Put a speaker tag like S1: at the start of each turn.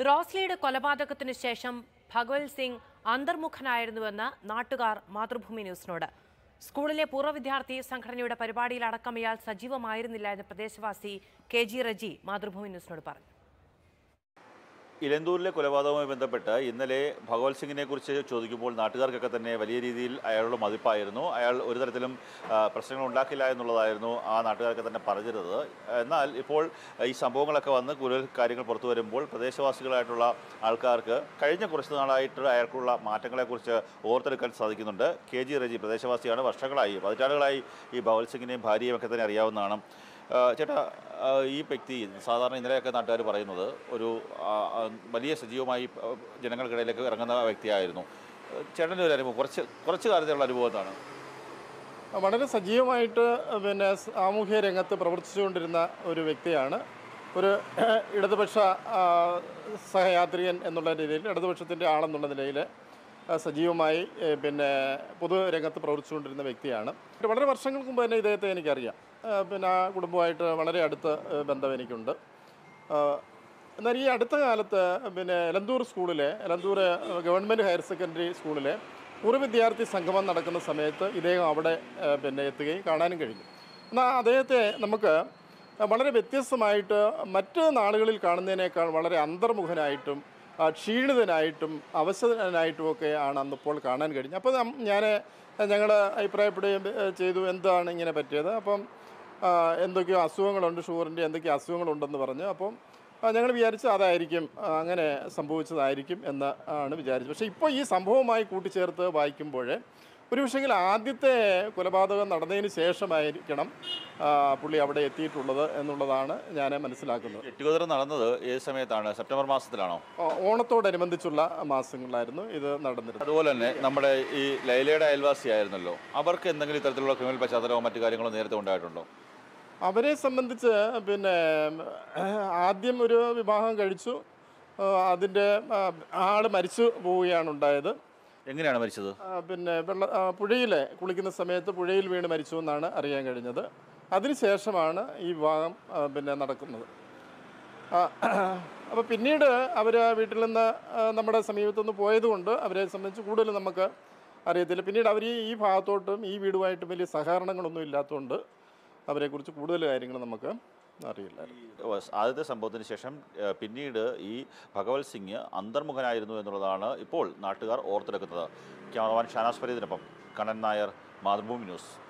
S1: റോസ്ലിയുടെ കൊലപാതകത്തിനു ശേഷം ഭഗവത് സിംഗ് അന്തർമുഖനായിരുന്നുവെന്ന് നാട്ടുകാർ മാതൃഭൂമി ന്യൂസിനോട് സ്കൂളിലെ പൂർവ്വ വിദ്യാർത്ഥി സംഘടനയുടെ പരിപാടിയിലടക്കം ഇയാൾ സജീവമായിരുന്നില്ല എന്ന് പ്രദേശവാസി കെ ജി റജി മാതൃഭൂമി ന്യൂസിനോട് പറഞ്ഞു
S2: ഇലന്തൂരിലെ കൊലപാതകവുമായി ബന്ധപ്പെട്ട് ഇന്നലെ ഭഗവത് സിംഗിനെ കുറിച്ച് ചോദിക്കുമ്പോൾ നാട്ടുകാർക്കൊക്കെ തന്നെ വലിയ രീതിയിൽ അയാളുടെ മതിപ്പായിരുന്നു അയാൾ ഒരു തരത്തിലും ആ, പ്രശ്നങ്ങൾ ഉണ്ടാക്കില്ല എന്നുള്ളതായിരുന്നു ആ നാട്ടുകാർക്ക് തന്നെ പറഞ്ഞിരുന്നത് എന്നാൽ ഇപ്പോൾ ഈ സംഭവങ്ങളൊക്കെ വന്ന് കൂടുതൽ കാര്യങ്ങൾ പുറത്തു വരുമ്പോൾ പ്രദേശവാസികളായിട്ടുള്ള ആൾക്കാർക്ക് കഴിഞ്ഞ കുറച്ച് നാളായിട്ട് അയാൾക്കുള്ള മാറ്റങ്ങളെക്കുറിച്ച് ഓർത്തെടുക്കാൻ സാധിക്കുന്നുണ്ട് കെ ജി റജി പ്രദേശവാസിയാണ് വർഷങ്ങളായി പതിറ്റാണ്ടുകളായി ഈ ഭഗവത് സിംഗിനെയും ഭാര്യയും ഒക്കെ തന്നെ അറിയാവുന്നതാണ് ആ, ചേട്ടാ ആ, ഈ വ്യക്തി സാധാരണ ഇന്നലെയൊക്കെ നാട്ടുകാർ പറയുന്നത് ഒരു ആ, ആ, വലിയ സജീവമായി ആ, ജനങ്ങൾക്കിടയിലേക്ക് ഇറങ്ങുന്ന വ്യക്തിയായിരുന്നു ചേട്ടൻ്റെ ഒരു അനുഭവം കുറച്ച് കുറച്ച് കാലത്തുള്ള അനുഭവം എന്താണ്
S3: വളരെ സജീവമായിട്ട് പിന്നെ സാമൂഹ്യ രംഗത്ത് പ്രവർത്തിച്ചുകൊണ്ടിരുന്ന ഒരു വ്യക്തിയാണ് ഒരു ഇടതുപക്ഷ ആ, സഹയാത്രികൻ എന്നുള്ള രീതിയിൽ ഇടതുപക്ഷത്തിൻ്റെ ആളെന്നുള്ള നിലയിൽ ആ, സജീവമായി ഏ, പിന്നെ പൊതുരംഗത്ത് പ്രവർത്തിച്ചുകൊണ്ടിരുന്ന വ്യക്തിയാണ് വളരെ വർഷങ്ങൾക്ക് മുമ്പ് തന്നെ ഇദ്ദേഹത്തെ എനിക്കറിയാം ആ, പിന്നെ ആ കുടുംബമായിട്ട് വളരെ അടുത്ത ഏ, ബന്ധം എനിക്കുണ്ട് ആ, എന്നാൽ ഈ അടുത്ത കാലത്ത് പിന്നെ എലന്തൂർ സ്കൂളിലെ എലന്തൂർ ഗവൺമെൻറ് ഹയർ സെക്കൻഡറി സ്കൂളിലെ പൂർവ്വ വിദ്യാർത്ഥി സംഗമം നടക്കുന്ന സമയത്ത് ഇദ്ദേഹം അവിടെ ആ, പിന്നെ എത്തുകയും കാണാനും കഴിഞ്ഞു എന്നാൽ അദ്ദേഹത്തെ നമുക്ക് വളരെ വ്യത്യസ്തമായിട്ട് മറ്റ് നാളുകളിൽ കാണുന്നതിനേക്കാൾ വളരെ അന്തർമുഖനായിട്ടും ആ, ക്ഷീണിതനായിട്ടും അവശനായിട്ടും ഒക്കെ ആണ് അന്നിപ്പോൾ കാണാൻ കഴിഞ്ഞത് അപ്പോൾ ഞാൻ ഞങ്ങൾ അഭിപ്രായപ്പെടുകയും ഏ, ചെയ്തു എന്താണ് ഇങ്ങനെ പറ്റിയത് അപ്പം ആ, എന്തൊക്കെയോ അസുഖങ്ങളുണ്ട് ഷുഗറിൻ്റെ എന്തൊക്കെയോ അസുഖങ്ങളുണ്ടെന്ന് പറഞ്ഞു അപ്പം ഞങ്ങൾ വിചാരിച്ചു അതായിരിക്കും ആ, അങ്ങനെ സംഭവിച്ചതായിരിക്കും എന്ന് ആണ് വിചാരിച്ചത് പക്ഷേ ഇപ്പോൾ ഈ സംഭവമായി കൂട്ടിച്ചേർത്ത് വായിക്കുമ്പോൾ ഒരു പക്ഷേങ്കിൽ ആദ്യത്തെ കൊലപാതകം നടന്നതിന് ശേഷമായിരിക്കണം ആ, പുള്ളി അവിടെ എത്തിയിട്ടുള്ളത് എന്നുള്ളതാണ് ഞാൻ മനസ്സിലാക്കുന്നത്
S2: എട്ടുകുതിര നടന്നത് ഏത് സമയത്താണ് സെപ്റ്റംബർ മാസത്തിലാണോ
S3: ഓ- ഓണത്തോടനുബന്ധിച്ചുള്ള മാസങ്ങളായിരുന്നു ഇത് നടന്നിരുന്നത്
S2: അതുപോലെ തന്നെ നമ്മുടെ ഈ ലൈലയുടെ അയൽവാസിയായിരുന്നല്ലോ അവർക്ക് എന്തെങ്കിലും ഇത്തരത്തിലുള്ള ക്രിമിനൽ പശ്ചാത്തലമോ മറ്റു കാര്യങ്ങളോ നേരത്തെ ഉണ്ടായിട്ടുണ്ടോ
S3: അവരെ സംബന്ധിച്ച് പിന്നെ ആദ്യം ഒരു വിവാഹം കഴിച്ചു ആ, അതിൻ്റെ ആൾ മരിച്ചു പോവുകയാണ് ഉണ്ടായത്
S2: എങ്ങനെയാണ് മരിച്ചത്
S3: ആ, പിന്നെ വെള്ള ആ, പുഴയിൽ കുളിക്കുന്ന സമയത്ത് പുഴയിൽ വീണ് മരിച്ചു എന്നാണ് അറിയാൻ കഴിഞ്ഞത് അതിനുശേഷമാണ് ഈ വിവാഹം ആ, പിന്നെ നടക്കുന്നത് അപ്പോൾ പിന്നീട് അവർ വീട്ടിൽ നിന്ന് ആ, നമ്മുടെ സമീപത്തുനിന്ന് പോയതുകൊണ്ട് അവരെ സംബന്ധിച്ച് കൂടുതൽ നമുക്ക് അറിയത്തില്ല പിന്നീട് അവർ ഈ ഭാഗത്തോട്ടും ഈ വീടുമായിട്ടും വലിയ സഹകരണങ്ങളൊന്നും ഇല്ലാത്തതുകൊണ്ട് അവരെക്കുറിച്ച് കൂടുതൽ കാര്യങ്ങൾ നമുക്ക് അറിയില്ലായിരുന്നു
S2: ആദ്യത്തെ സംഭവത്തിന് ശേഷം ഏഹ്, പിന്നീട് ഈ ഭഗവത് സിംഗ് അന്തർമുഖനായിരുന്നു എന്നുള്ളതാണ് ഇപ്പോൾ നാട്ടുകാർ ഓർത്തെടുക്കുന്നത് ക്യാമറമാൻ ഷാനാസ് ഫരീദിനൊപ്പം കണ്ണൻ നായർ മാതൃഭൂമി ന്യൂസ്